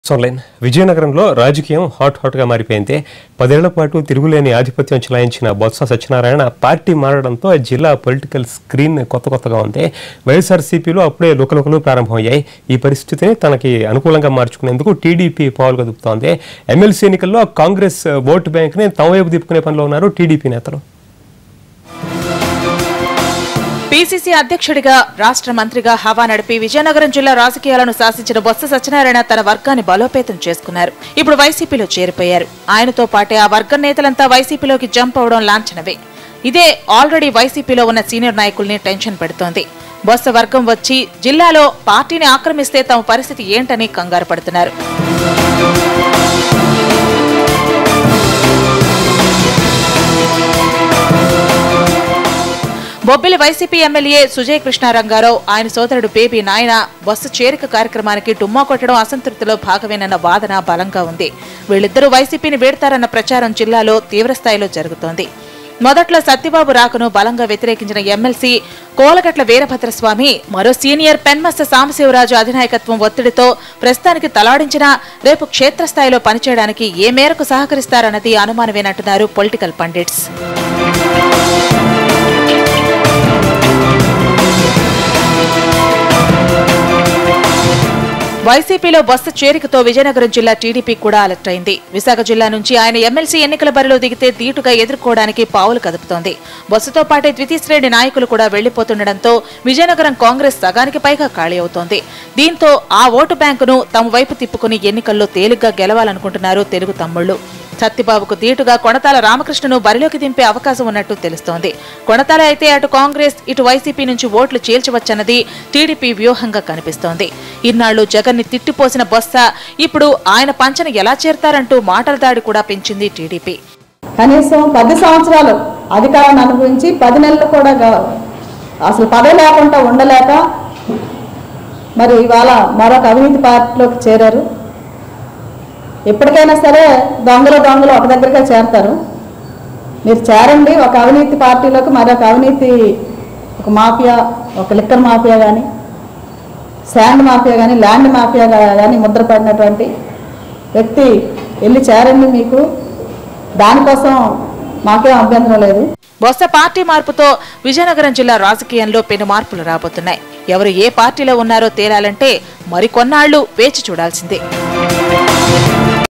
సోన్లైన్ విజయనగరంలో రాజకీయం hot hot గా మారిపోయింది పదేళ్ల పాటు తిరుగులేని ఆధిపత్యం చెలాయించిన బొత్స సత్యనారాయణ పార్టీ మారడంతో ఆ జిల్లా పొలిటికల్ స్క్రీన్ కొత్త కొత్తగా ఉంది వైఎస్ఆర్సీపీలో అప్పుడే లుకలుకలు ప్రారంభమయ్యాయి ఈ పరిస్థితిని తనకి అనుకూలంగా మార్చుకునేందుకు టీడీపీ పావులు కదుపుతోంది ఎమ్మెల్సీ ఎన్నికల్లో కాంగ్రెస్ ఓటు బ్యాంక్ని తమ వైపు తిప్పుకునే పనిలో ఉన్నారు టీడీపీ నేతలు పీసీసీ అధ్యక్షుడిగా రాష్ట్ర మంత్రిగా హవా నడిపి విజయనగరం జిల్లా రాజకీయాలను శాసించిన బొత్స సత్యనారాయణ తన వర్గాన్ని బలోపేతం చేసుకున్నారు ఇప్పుడు వైసీపీలో చేరిపోయారు ఆయనతో పాటే ఆ వర్గం నేతలంతా వైసీపీలోకి జంప్ అవడం లాంఛనవే ఇదే ఆల్రెడీ వైసీపీలో ఉన్న సీనియర్ నాయకుల్ని టెన్షన్ పెడుతోంది బొత్స వర్గం వచ్చి జిల్లాలో పార్టీని ఆక్రమిస్తే తమ పరిస్థితి ఏంటని కంగారు పడుతున్నారు బొబ్బిలి వైసీపీ ఎమ్మెల్యే సుజయ్ కృష్ణారంగారావు ఆయన సోదరుడు బేబీ నాయన బస్సు చేరిక కార్యక్రమానికి డుమ్మా కొట్టడం అసంతృప్తిలో భాగమేనన్న వాదన బలంగా ఉంది వీళ్ళిద్దరూ వైసీపీని వీడతారన్న ప్రచారం జిల్లాలో తీవ్రస్థాయిలో జరుగుతోంది మొదట్లో సత్యబాబు రాకను బలంగా వ్యతిరేకించిన ఎమ్మెల్సీ కోలగట్ల వీరభద్రస్వామి మరో సీనియర్ పెన్మస్త సాంబశివరాజు అధినాయకత్వం ఒత్తిడితో ప్రస్తుతానికి తలాడించినా రేపు క్షేత్రస్థాయిలో పనిచేయడానికి ఏ మేరకు సహకరిస్తారన్నది అనుమానమేనంటున్నారు పొలిటికల్ పండిట్స్ వైసీపీలో బస్సు చేరికతో విజయనగరం జిల్లా టీడీపీ కూడా అలర్ట్ అయింది విశాఖ జిల్లా నుంచి ఆయన ఎమ్మెల్సీ ఎన్నికల బరిలో దిగితే ధీటుగా ఎదుర్కోవడానికి పావులు కదుపుతోంది బస్సుతో పాటే ద్వితీయ శ్రేణి నాయకులు కూడా వెళ్లిపోతుండటంతో విజయనగరం కాంగ్రెస్ సగానికి పైగా ఖాళీ అవుతోంది దీంతో ఆ ఓటు బ్యాంకును తమ వైపు తిప్పుకుని ఎన్నికల్లో తేలిగ్గా గెలవాలనుకుంటున్నారు తెలుగు తమ్ముళ్లు సత్యబాబుకు దీటుగా కొణతాల రామకృష్ణను బరిలోకి దింపే అవకాశం ఉన్నట్టు తెలుస్తోంది కొణతాల అయితే అటు కాంగ్రెస్ ఇటు వైసీపీ నుంచి ఓట్లు చీల్చవచ్చన్నది టీడీపీ వ్యూహంగా కనిపిస్తోంది ఇన్నాళ్లు జగన్ ని తిట్టిపోసిన బొత్స ఇప్పుడు ఆయన పంచన ఎలా చేరతారంటూ మాటల దాడి కూడా పెంచింది టీడీపీ కనీసం పది సంవత్సరాలు అధికారాన్ని అనుభవించి పది నెలలు కూడా గా- అసలు పదవి లేకుండా ఉండలేక మరి ఇవాళ మరొక అవినీతి పార్టీలోకి చేరారు ఎప్పటికైనా సరే దొంగలు దొంగలు ఒక దగ్గరగా చేరతారు మీరు చేరండి ఒక అవినీతి పార్టీలోకి మరొక అవినీతి ఒక మాఫియా ఒక లిక్కర్ మాఫియా కానీ శాండ్ మాఫియా కానీ ల్యాండ్ మాఫియా కానీ ముద్రపడినటువంటి వ్యక్తి వెళ్ళి చేరండి మీకు దానికోసం మాకేం అభ్యంతరం లేదు బొత్స పార్టీ మార్పుతో విజయనగరం జిల్లా రాజకీయంలో పెను మార్పులు రాబోతున్నాయి ఎవరు ఏ పార్టీలో ఉన్నారో తేలాలంటే మరికొన్నాళ్లు వేచి చూడాల్సిందే